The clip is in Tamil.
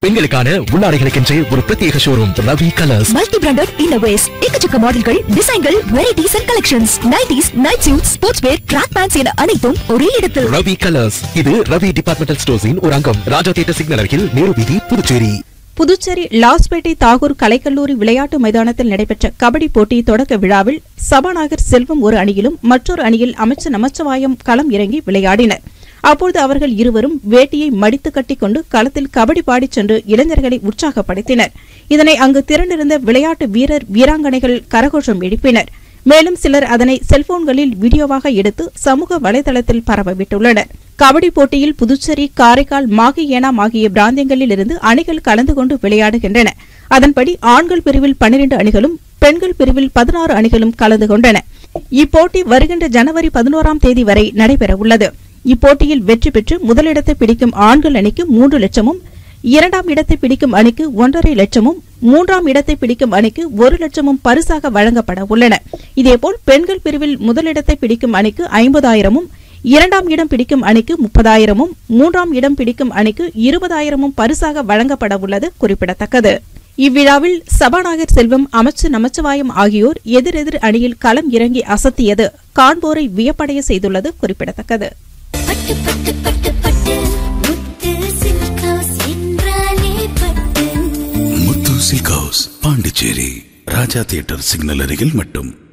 பெண்களுக்கான உள்ளாடைகளுக்கென்றே ஒரு பிரத்யேக showroom Ravi Colours multi branded இன்னோவேஸ் எக்கச்சக்க மாடல்கள் டிசைன்கள் varieties and collections nighties night suit sports wear track pants என அனைத்தும் ஒரே இடத்தில் ரவி கலர்ஸ் இது ரவி டிபார்ட்மெண்டல் ஸ்டோர்ஸின் ஒரு அங்கம் ராஜா தியேட்டர் சிக்னல் அருகில் நேரு வீதி புதுச்சேரி புதுச்சேரி லாஸ்பேட்டை தாகூர் கலைக்கல்லூரி விளையாட்டு மைதானத்தில் நடைபெற்ற கபடி போட்டி தொடக்க விழாவில் சபாநாயகர் செல்வம் ஒரு அணியிலும் மற்றொரு அணியில் அமைச்சர் நமச்சிவாயம் களம் இறங்கி விளையாடினர் அப்போது அவர்கள் இருவரும் வேட்டியை மடித்து கட்டிக்கொண்டு களத்தில் கபடி பாடிச் சென்று இளைஞர்களை உற்சாகப்படுத்தினர் இதனை அங்கு திரண்டிருந்த விளையாட்டு வீரர் வீராங்கனைகள் கரகோஷம் எழுப்பினர் மேலும் சிலர் அதனை செல்போன்களில் வீடியோவாக எடுத்து சமூக வலைதளத்தில் பரவவிட்டுள்ளனர் கபடி போட்டியில் புதுச்சேரி காரைக்கால் மாகி ஏனாம் ஆகிய பிராந்தியங்களில் இருந்து அணிகள் கலந்து கொண்டு விளையாடுகின்றன அதன்படி ஆண்கள் பிரிவில் பன்னிரண்டு அணிகளும் பெண்கள் பிரிவில் பதினாறு அணிகளும் கலந்து கொண்டன இப்போட்டி வருகின்ற ஜனவரி பதினோராம் தேதி வரை நடைபெறவுள்ளது இப்போட்டியில் வெற்றி பெற்று முதலிடத்தை பிடிக்கும் ஆண்கள் அணிக்கு மூன்று லட்சமும் இரண்டாம் இடத்தை பிடிக்கும் அணிக்கு ஒன்றரை லட்சமும் மூன்றாம் இடத்தை பிடிக்கும் அணிக்கு ஒரு லட்சமும் பரிசாக வழங்கப்பட உள்ளன இதேபோல் பெண்கள் பிரிவில் முதலிடத்தை பிடிக்கும் அணிக்கு ஐம்பதாயிரமும் இரண்டாம் இடம் பிடிக்கும் அணிக்கு முப்பதாயிரமும் மூன்றாம் இடம் பிடிக்கும் அணிக்கு இருபதாயிரமும் பரிசாக வழங்கப்பட உள்ளது குறிப்பிடத்தக்கது இவ்விழாவில் சபாநாயகர் செல்வம் அமைச்சர் நமச்சிவாயம் ஆகியோர் எதிரெதிர் அணியில் களம் இறங்கி அசத்தியது காண்போரை வியப்படைய செய்துள்ளது குறிப்பிடத்தக்கது பட்டு பட்டு பட்டு பட்டு முத்து சில்க் ஹவுஸ் என்றாலே Pattu Muthu silk house Pondicherry Raja Theatre signal அருகில் மட்டும்